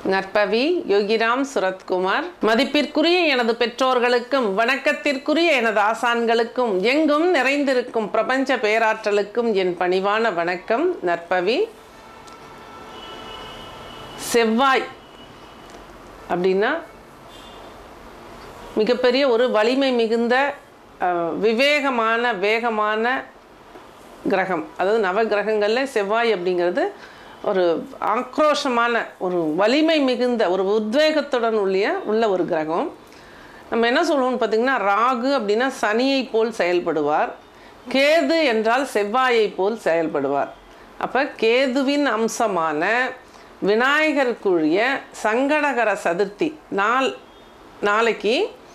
நற்பவி யோகிராம் சுரத்குமார் மதிப்பிற்குரிய எனது பெற்றோர்களுக்கும் வணக்கத்திற்குரிய எனது ஆசான்களுக்கும் எங்கும் நிறைந்திருக்கும் பிரபஞ்ச பேராற்றலுக்கும் என் பணிவான வணக்கம் நற்பவி செவ்வாய் அப்படின்னா மிகப்பெரிய ஒரு வலிமை மிகுந்த அஹ், விவேகமான வேகமான கிரகம் அதாவது நவ கிரகங்களில் செவ்வாய் அப்படிங்கிறது ஒரு ஆக்ரோஷமான ஒரு வலிமை மிகுந்த ஒரு உத்வேகத்துடன் உள்ள உள்ள ஒரு கிரகம் நம்ம என்ன சொல்லுவோம்னு பார்த்திங்கன்னா ராகு அப்படின்னா சனியை போல் செயல்படுவார் கேது என்றால் செவ்வாயை போல் செயல்படுவார் அப்போ கேதுவின் அம்சமான விநாயகருக்குரிய சங்கடகர சதுர்த்தி நாள் நாளைக்கு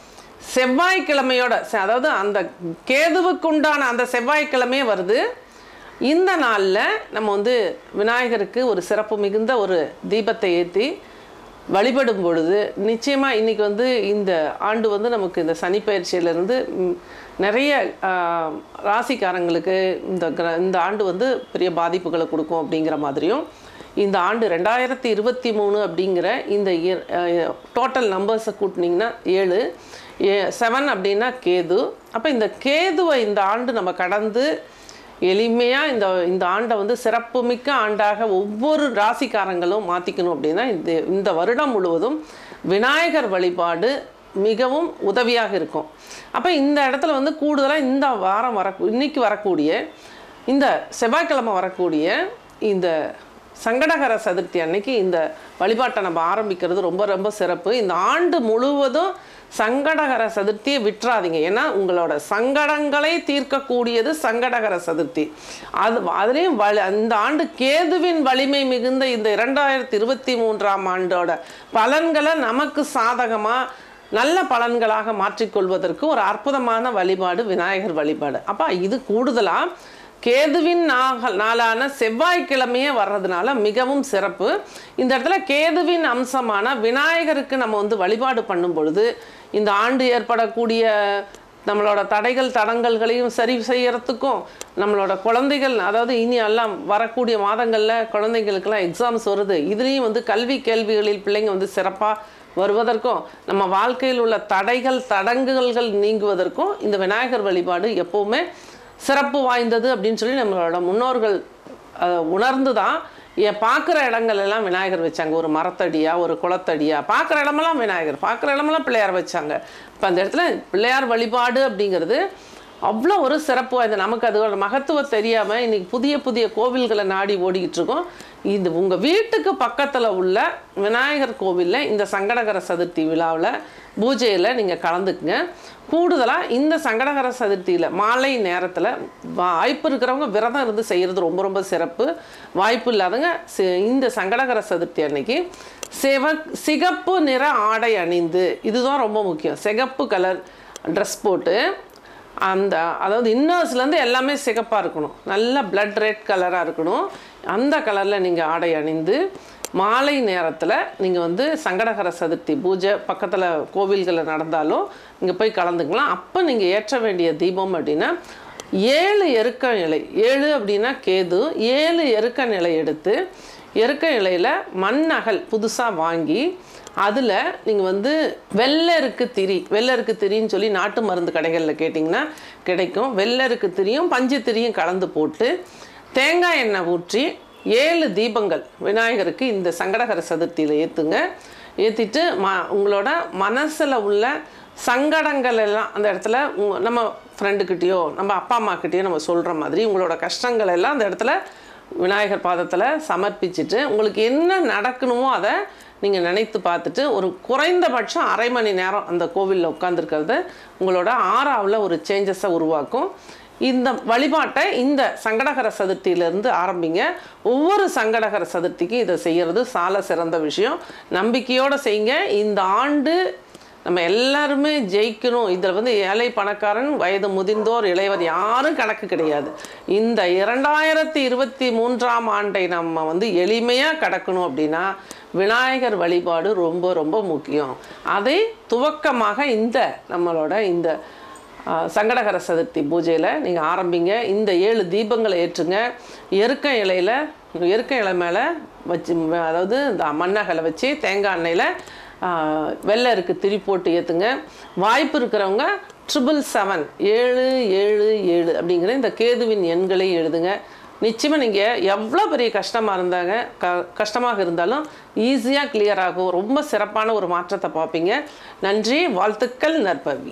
செவ்வாய்க்கிழமையோட ச- அதாவது அந்த கேதுவுக்கு உண்டான அந்த செவ்வாய்க்கிழமையே வருது இந்த நாளில் நம்ம வந்து விநாயகருக்கு ஒரு சிறப்பு மிகுந்த ஒரு தீபத்தை ஏற்றி வழிபடும் பொழுது நிச்சயமாக இன்றைக்கி வந்து இந்த ஆண்டு வந்து நமக்கு இந்த சனிப்பயிற்சியிலேருந்து நிறைய ஆ, ராசிக்காரங்களுக்கு இந்த கிர இந்த ஆண்டு வந்து பெரிய பாதிப்புகளை கொடுக்கும் அப்படிங்கிற மாதிரியும் இந்த ஆண்டு ரெண்டாயிரத்தி இருபத்தி மூணு அப்படிங்கிற இந்த டோட்டல் நம்பர்ஸை கூட்டினீங்கன்னா ஏழு செவன் அப்படின்னா கேது அப்போ இந்த கேதுவை இந்த ஆண்டு நம்ம கடந்து எளிமையாக இந்த இந்த ஆண்டை வந்து சிறப்புமிக்க ஆண்டாக ஒவ்வொரு ராசிக்காரங்களும் மாற்றிக்கணும் அப்படின்னா இந்த இந்த வருடம் முழுவதும் விநாயகர் வழிபாடு மிகவும் உதவியாக இருக்கும் அப்போ இந்த இடத்துல வந்து கூடுதலாக இந்த வாரம் வர இன்னைக்கு வரக்கூடிய இந்த செவ்வாய்க்கிழமை வரக்கூடிய இந்த சங்கடகர சதுர்த்தி அன்னைக்கு இந்த வழிபாட்டை நம்ம ஆரம்பிக்கிறது ரொம்ப ரொம்ப சிறப்பு இந்த ஆண்டு முழுவதும் சங்கடகர சதுர்த்தியை விட்டுறாதீங்க ஏன்னா உங்களோட சங்கடங்களை தீர்க்கக்கூடியது சங்கடகர சதுர்த்தி அது அதுலேயும் வலி இந்த ஆண்டு கேதுவின் வலிமை மிகுந்த இந்த இரண்டாயிரத்தி இருபத்தி மூன்றாம் ஆண்டோட பலன்களை நமக்கு சாதகமாக நல்ல பலன்களாக மாற்றிக்கொள்வதற்கு ஒரு அற்புதமான வழிபாடு விநாயகர் வழிபாடு அப்போ இது கூடுதலாக கேதுவின் நாக நாளான செவ்வாய்க்கிழமையே வர்றதுனால மிகவும் சிறப்பு இந்த இடத்துல கேதுவின் அம்சமான விநாயகருக்கு நம்ம வந்து வழிபாடு பண்ணும் பொழுது இந்த ஆண்டு ஏற்படக்கூடிய நம்மளோட தடைகள் தடங்கல்களையும் சரி செய்யறதுக்கும் நம்மளோட குழந்தைகள் அதாவது இனி எல்லாம் வரக்கூடிய மாதங்களில் குழந்தைங்களுக்கெல்லாம் எக்ஸாம்ஸ் வருது இதுலேயும் வந்து கல்வி கேள்விகளில் பிள்ளைங்க வந்து சிறப்பாக வருவதற்கும் நம்ம வாழ்க்கையில் உள்ள தடைகள் தடங்குகள்கள் நீங்குவதற்கும் இந்த விநாயகர் வழிபாடு எப்போவுமே சிறப்பு வாய்ந்தது அப்படின்னு சொல்லி நம்மளோட முன்னோர்கள் அஹ், உணர்ந்து தான் ஏன் பார்க்குற இடங்கள் எல்லாம் விநாயகர் வச்சாங்க ஒரு மரத்தடியா ஒரு குளத்தடியா பார்க்குற இடமெல்லாம் விநாயகர் பார்க்குற இடமெல்லாம் பிள்ளையார் வச்சாங்க இப்போ அந்த இடத்துல பிள்ளையார் வழிபாடு அப்படிங்கிறது அவ்வளோ ஒரு சிறப்பு வாய்ந்த நமக்கு அதோட மகத்துவம் தெரியாமல் இன்னைக்கு புதிய புதிய கோவில்களை நாடி ஓடிக்கிட்டு இருக்கோம் இந்த உங்கள் வீட்டுக்கு பக்கத்தில் உள்ள விநாயகர் கோவிலில் இந்த சங்கடகர சதுர்த்தி விழாவில் பூஜையில் நீங்கள் கலந்துக்குங்க கூடுதலாக இந்த சங்கடகர சதுர்த்தியில் மாலை நேரத்தில் வாய்ப்பு இருக்கிறவங்க விரதம் இருந்து செய்கிறது ரொம்ப ரொம்ப சிறப்பு வாய்ப்பு இல்லாதவங்க சி- இந்த சங்கடகர சதுர்த்தி அன்னைக்கு சிவ சிகப்பு நிற ஆடை அணிந்து இதுதான் ரொம்ப முக்கியம் சிகப்பு கலர் ட்ரெஸ் போட்டு அந்த அதாவது இன்னர்ஸ்லேருந்து எல்லாமே சிகப்பாக இருக்கணும் நல்ல பிளட் ரெட் கலராக இருக்கணும் அந்த கலரில் நீங்கள் ஆடை அணிந்து மாலை நேரத்தில் நீங்கள் வந்து சங்கடகர சதுர்த்தி பூஜை பக்கத்தில் கோவில்களில் நடந்தாலும் நீங்கள் போய் கலந்துக்கலாம் அப்போ நீங்கள் ஏற்ற வேண்டிய தீபம் அப்படின்னா ஏழு எருக்க இலை ஏழு அப்படின்னா கேது ஏழு எருக்க நிலை எடுத்து எருக்க இலையில் மண்ணகல் புதுசாக வாங்கி அதில் நீங்கள் வந்து வெள்ளருக்கு திரி வெள்ளருக்கு திரின்னு சொல்லி நாட்டு மருந்து கடைகளில் கேட்டிங்கன்னா கிடைக்கும் வெள்ளருக்கு திரியும் பஞ்சு திரியும் கலந்து போட்டு தேங்காய் எண்ணெய் ஊற்றி ஏழு தீபங்கள் விநாயகருக்கு இந்த சங்கடகர சதுர்த்தியில் ஏற்றுங்க ஏற்றிட்டு ம உங்களோட மனசில் உள்ள சங்கடங்கள் எல்லாம் அந்த இடத்துல உங்க- நம்ம ஃப்ரெண்டுக்கிட்டேயோ நம்ம அப்பா அம்மாக்கிட்டேயோ நம்ம சொல்கிற மாதிரி உங்களோட கஷ்டங்கள் எல்லாம் அந்த இடத்துல விநாயகர் பாதத்தில் சமர்ப்பிச்சுட்டு உங்களுக்கு என்ன நடக்கணுமோ அதை நீங்கள் நினைத்து பார்த்துட்டு ஒரு குறைந்தபட்சம் அரை மணி நேரம் அந்த கோவிலில் உட்காந்துருக்கிறது உங்களோட ஆறாவில் ஒரு சேஞ்சஸை உருவாக்கும் இந்த வழிபாட்டை இந்த சங்கடகர சதுர்த்தியிலேருந்து ஆரம்பிங்க ஒவ்வொரு சங்கடகர சதுர்த்திக்கும் இதை செய்கிறது சால சிறந்த விஷயம் நம்பிக்கையோடு செய்யுங்க இந்த ஆண்டு நம்ம எல்லாருமே ஜெயிக்கணும் இதில் வந்து ஏழை பணக்காரன் வயது முதிர்ந்தோர் இளையவர் யாரும் கணக்கு கிடையாது இந்த இரண்டாயிரத்தி இருபத்தி மூன்றாம் ஆண்டை நம்ம வந்து எளிமையாக கடக்கணும் அப்படின்னா விநாயகர் வழிபாடு ரொம்ப ரொம்ப முக்கியம் அதை துவக்கமாக இந்த நம்மளோட இந்த ஆ, சங்கடகர சதுர்த்தி பூஜையில் நீங்கள் ஆரம்பிங்க இந்த ஏழு தீபங்களை ஏற்றுங்க எருக்க இலையில் எருக்க இலை மேலே வச்சு அதாவது இந்த மண்ணகலை வச்சு தேங்காய் எண்ணெயில் வெள்ளை இருக்குது திரி போட்டு ஏற்றுங்க வாய்ப்பு இருக்கிறவங்க ட்ரிபிள் செவன் ஏழு ஏழு ஏழு அப்படிங்கிற இந்த கேதுவின் எண்களை எழுதுங்க நிச்சயமாக நீங்கள் எவ்வளோ பெரிய கஷ்டமாக இருந்தாங்க க கஷ்டமாக இருந்தாலும் ஈஸியாக கிளியர் ஆகும் ரொம்ப சிறப்பான ஒரு மாற்றத்தை பார்ப்பீங்க நன்றி வாழ்த்துக்கள் நற்பவி